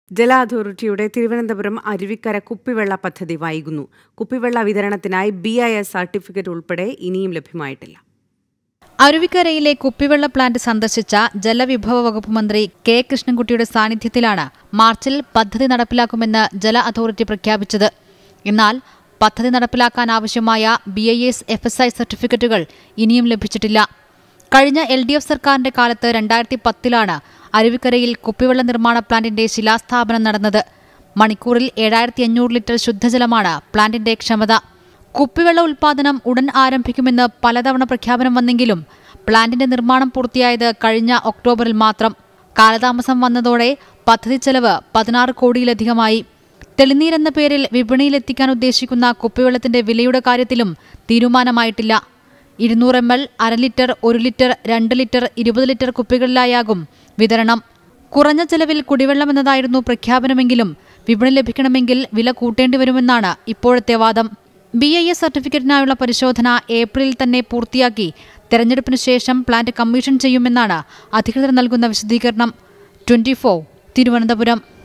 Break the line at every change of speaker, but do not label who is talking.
ജല അതോറിറ്റിയുടെ തിരുവനന്തപുരം അരുവിക്കര കുപ്പിവെള്ള പദ്ധതി വൈകുന്നു കുപ്പിവെള്ള വിതരണത്തിനായി ബി ഐ എസ് സർട്ടിഫിക്കറ്റ് ഉൾപ്പെടെ ഇനിയും ലഭ്യമായിട്ടില്ല
അരുവിക്കരയിലെ കുപ്പിവെള്ള പ്ലാന്റ് സന്ദർശിച്ച ജലവിഭവ വകുപ്പ് മന്ത്രി കെ കൃഷ്ണൻകുട്ടിയുടെ സാന്നിധ്യത്തിലാണ് മാർച്ചിൽ പദ്ധതി നടപ്പിലാക്കുമെന്ന് ജല അതോറിറ്റി പ്രഖ്യാപിച്ചത് എന്നാൽ പദ്ധതി നടപ്പിലാക്കാൻ ആവശ്യമായ B I S F S I സർട്ടിഫിക്കറ്റുകൾ ഇനിയും ലഭിച്ചിട്ടില്ല കഴിഞ്ഞ എൽ ഡി എഫ് സർക്കാരിന്റെ കാലത്ത് രണ്ടായിരത്തി പത്തിലാണ് അരുവിക്കരയിൽ കുപ്പിവെള്ള നിർമ്മാണ പ്ലാന്റിന്റെ ശിലാസ്ഥാപനം നടന്നത് മണിക്കൂറിൽ ഏഴായിരത്തി അഞ്ഞൂറ് ലിറ്റർ ശുദ്ധജലമാണ് പ്ലാന്റിന്റെ ക്ഷമത കുപ്പിവെള്ള ഉൽപാദനം ഉടൻ ആരംഭിക്കുമെന്ന് പലതവണ പ്രഖ്യാപനം വന്നെങ്കിലും പ്ലാന്റിന്റെ നിർമ്മാണം പൂർത്തിയായത് കഴിഞ്ഞ ഒക്ടോബറിൽ മാത്രം കാലതാമസം വന്നതോടെ പദ്ധതി ചെലവ് പതിനാറ് കോടിയിലധികമായി തെളിനീരെന്ന പേരിൽ വിപണിയിലെത്തിക്കാൻ ഉദ്ദേശിക്കുന്ന കുപ്പിവെള്ളത്തിന്റെ വിലയുടെ കാര്യത്തിലും തീരുമാനമായിട്ടില്ല ഇരുന്നൂറ് എം എൽ അര ലിറ്റർ ഒരു ലിറ്റർ രണ്ട് ലിറ്റർ ഇരുപത് ലിറ്റർ കുപ്പികളിലായാകും വിതരണം കുറഞ്ഞ ചെലവിൽ കുടിവെള്ളം എന്നതായിരുന്നു പ്രഖ്യാപനമെങ്കിലും വിപണി ലഭിക്കണമെങ്കിൽ വില കൂട്ടേണ്ടി വരുമെന്നാണ് ഇപ്പോഴത്തെ വാദം ബി ഐ എസ് സർട്ടിഫിക്കറ്റിനായുള്ള പരിശോധന ഏപ്രിലിൽ തന്നെ പൂർത്തിയാക്കി തെരഞ്ഞെടുപ്പിന് ശേഷം പ്ലാന്റ് കമ്മീഷൻ ചെയ്യുമെന്നാണ് അധികൃതർ നൽകുന്ന വിശദീകരണം ട്വന്റി തിരുവനന്തപുരം